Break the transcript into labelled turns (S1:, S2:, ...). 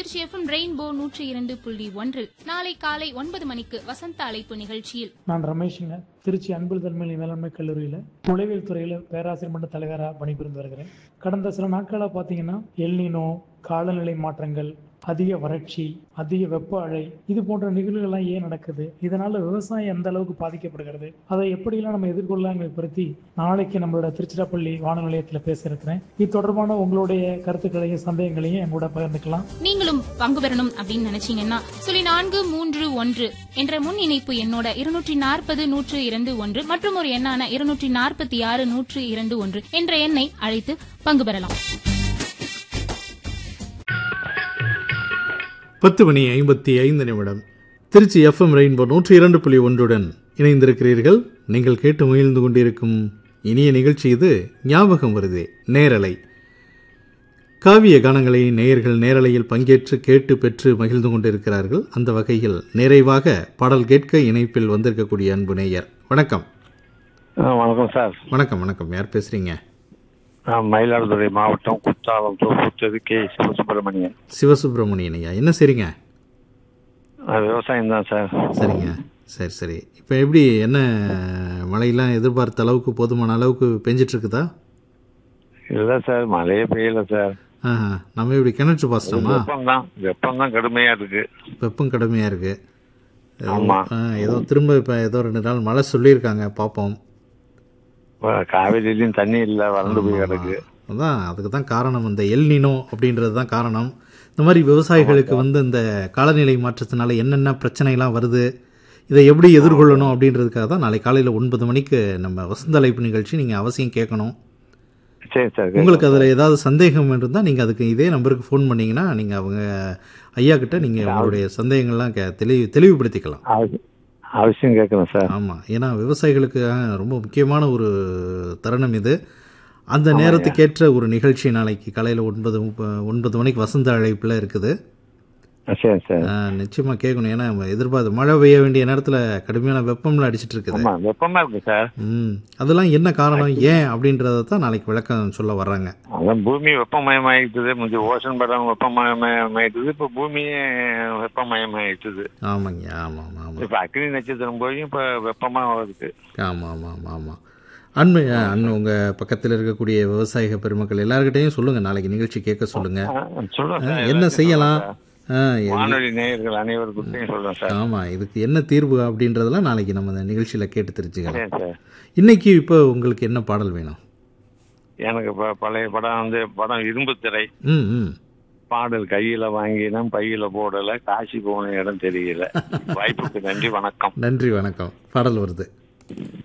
S1: Trichy FM rainbow நூற்றி இரண்டு புள்ளி ஒன்றில் நாளை காலை ஒன்பது மணிக்கு வசந்த அழைப்பு நிகழ்ச்சியில்
S2: நான் ரமேஷுங்க திருச்சி அன்பு தன்மையில மேலாண்மை கல்லூரியில் நுழைவியல் துறையில் பேராசிரியர் மன்ற தலைவராக பணிபுரிந்து வருகிறேன் கடந்த சில நாட்களாக பார்த்தீங்கன்னா எல்னினோ காலநிலை மாற்றங்கள் அதிக வறட்சி அதிக வெப்ப அலை இது போன்ற நிகழ்வுகள்லாம் ஏன் நடக்குது இதனால விவசாயம் எந்த அளவுக்கு பாதிக்கப்படுகிறது அதை எப்படியெல்லாம் நம்ம எதிர்கொள்ளலாங்கிறத பற்றி நாளைக்கு நம்மளோட திருச்சிராப்பள்ளி வானொலி நிலையத்தில் பேச இருக்கிறேன் இது தொடர்பான உங்களுடைய கருத்துக்களையும் சந்தேகங்களையும் என் கூட பகிர்ந்துக்கலாம்
S1: நீங்களும் பங்கு பெறணும் அப்படின்னு நினைச்சீங்கன்னா சொல்லி நான்கு மூன்று ஒன்று என்ற முன் இணைப்பு எண்ணோட இருநூற்றி நாற்பது நூற்று இரண்டு ஒன்று மற்றும் ஒரு எண்ணான இருநூற்றி நாற்பத்தி ஆறு நூற்று இரண்டு ஒன்று என்ற எண்ணை அழைத்து பங்கு பெறலாம்
S3: பத்து மணி ஐம்பத்தி ஐந்து நிமிடம் திருச்சி எஃப்எம் ரெயின்போ நூற்றி இரண்டு புள்ளி ஒன்றுடன் இணைந்திருக்கிறீர்கள் நீங்கள் கேட்டு மகிழ்ந்து கொண்டிருக்கும் இனிய நிகழ்ச்சி இது ஞாபகம் வருதே நேரலை காவிய கானங்களை நேயர்கள் நேரலையில் பங்கேற்று கேட்டு பெற்று மகிழ்ந்து கொண்டிருக்கிறார்கள் அந்த வகையில் நிறைவாக பாடல் கேட்க இணைப்பில் வந்திருக்கக்கூடிய அன்பு நேயர் வணக்கம்
S4: ஆ, வணக்கம் சார்
S3: வணக்கம் வணக்கம் யார் பேசுறீங்க
S4: நான் மயிலாடுதுறை மாவட்டம் குத்தாலம் தோப்புத்தது கே சிவசுப்பிரமணியன்
S3: சிவசுப்பிரமணியன் ஐயா என்ன சரிங்க
S4: விவசாயம் தான் சார்
S3: சரிங்க சரி சரி இப்போ எப்படி என்ன மழையெல்லாம் எதிர்பார்த்த அளவுக்கு போதுமான அளவுக்கு பெஞ்சிட்டு இருக்குதா
S4: இல்ல சார் மழையே பெய்யல சார்
S3: ஆஹா நம்ம இப்படி கிணற்று பாசனமா
S4: வெப்பம் தான் வெப்பம் தான் கடுமையா இருக்கு
S3: வெப்பம் கடுமையாக இருக்கு ஏதோ-
S4: ஆமா.
S3: ஆ, ஏதோ திரும்ப இப்போ ஏதோ ரெண்டு நாள் மழை சொல்லியிருக்காங்க பார்ப்போம்
S4: இப்ப காவிரியிலயும் தண்ணி இல்ல வறண்டு போய் கிடக்கு
S3: அதான் அதுக்கு தான் காரணம் இந்த எல்னினோ அப்படின்றது தான் காரணம் இந்த மாதிரி விவசாயிகளுக்கு வந்து இந்த காலநிலை மாற்றத்தினால என்னென்ன பிரச்சனைலாம் வருது இதை எப்படி எதிர்கொள்ளணும் அப்படின்றதுக்காக தான் நாளை காலையில் ஒன்பது மணிக்கு நம்ம வசந்த அழைப்பு நிகழ்ச்சி நீங்கள் அவசியம் கேட்கணும்
S4: சரி சார்
S3: உங்களுக்கு அதில் ஏதாவது சந்தேகம் இருந்தால் நீங்கள் அதுக்கு இதே நம்பருக்கு ஃபோன் பண்ணீங்கன்னா நீங்கள் அவங்க ஐயா கிட்ட நீங்கள் உங்களுடைய சந்தேகங்கள்லாம் கே தெளிவு தெளிவுபடுத்திக்கலாம்
S4: அவசி- அவசியம் கேட்கணும் சார்
S3: ஆமாம் ஏன்னா விவசாயிகளுக்கு ஆ, ரொம்ப முக்கியமான ஒரு தருணம் இது அந்த நேரத்துக்கேற்ற ஒரு நிகழ்ச்சி நாளைக்கு காலையில் ஒன்பது முப்ப- ஒன்பது மணிக்கு வசந்த அழைப்பில் இருக்குது
S4: சரி சார்
S3: ஆ, நிச்சயமா கேட்கணும் ஏன்னா நம்ம எதிர்பார்த்து மழை பெய்ய வேண்டிய நேரத்தில் கடுமையான வெப்பம்லாம் அடிச்சிட்டு இருக்குது
S4: ஆமா வெப்பமா இருக்கு சார்
S3: ம் அதெல்லாம் என்ன காரணம் ஏன் அப்படின்றத தான் நாளைக்கு விளக்கம் சொல்ல வர்றாங்க
S4: அதான் பூமி வெப்பமயமாயிட்டுது முந்தைய ஓசன் படம் வெப்பமயமாயிட்டுது இப்ப பூமியே வெப்பமயமாயிட்டுது
S3: ஆமாங்க ஆமாம் ஆமாம்
S4: இப்ப அக்னி நட்சத்திரம் போய் இப்ப வெப்பமா வருது
S3: ஆமாம் ஆமாம் ஆமாம் ஆமாம் அண்மை அண்ணன் உங்கள் பக்கத்தில் இருக்கக்கூடிய விவசாயிக பெருமக்கள் எல்லார்கிட்டையும் சொல்லுங்கள் நாளைக்கு நிகழ்ச்சி கேட்க சொல்லுங்கள்
S4: ஆ, சொல்லுங்க சார்.
S3: என்ன செய்யலாம் ஆ, எது-
S4: வானொலி நேயர்கள் அனைவருக்கும் சொல்றேன் சார்
S3: ஆமாம் இதுக்கு என்ன தீர்வு அப்படின்றதெல்லாம் நாளைக்கு நம்ம இந்த நிகழ்ச்சியில் கேட்டு தெரிஞ்சுக்கலாம்
S4: சரி சார்
S3: இன்னைக்கு இப்போ உங்களுக்கு என்ன பாடல் வேணும்
S4: எனக்கு இப்ப பழைய படம் வந்து படம் இரும்பு திரை
S3: ம் ம்
S4: பாடல் கையில வாங்கினேன் பையில போடல காசி போன இடம் தெரியல வாய்ப்புக்கு நன்றி வணக்கம்
S3: நன்றி வணக்கம் பாடல் வருது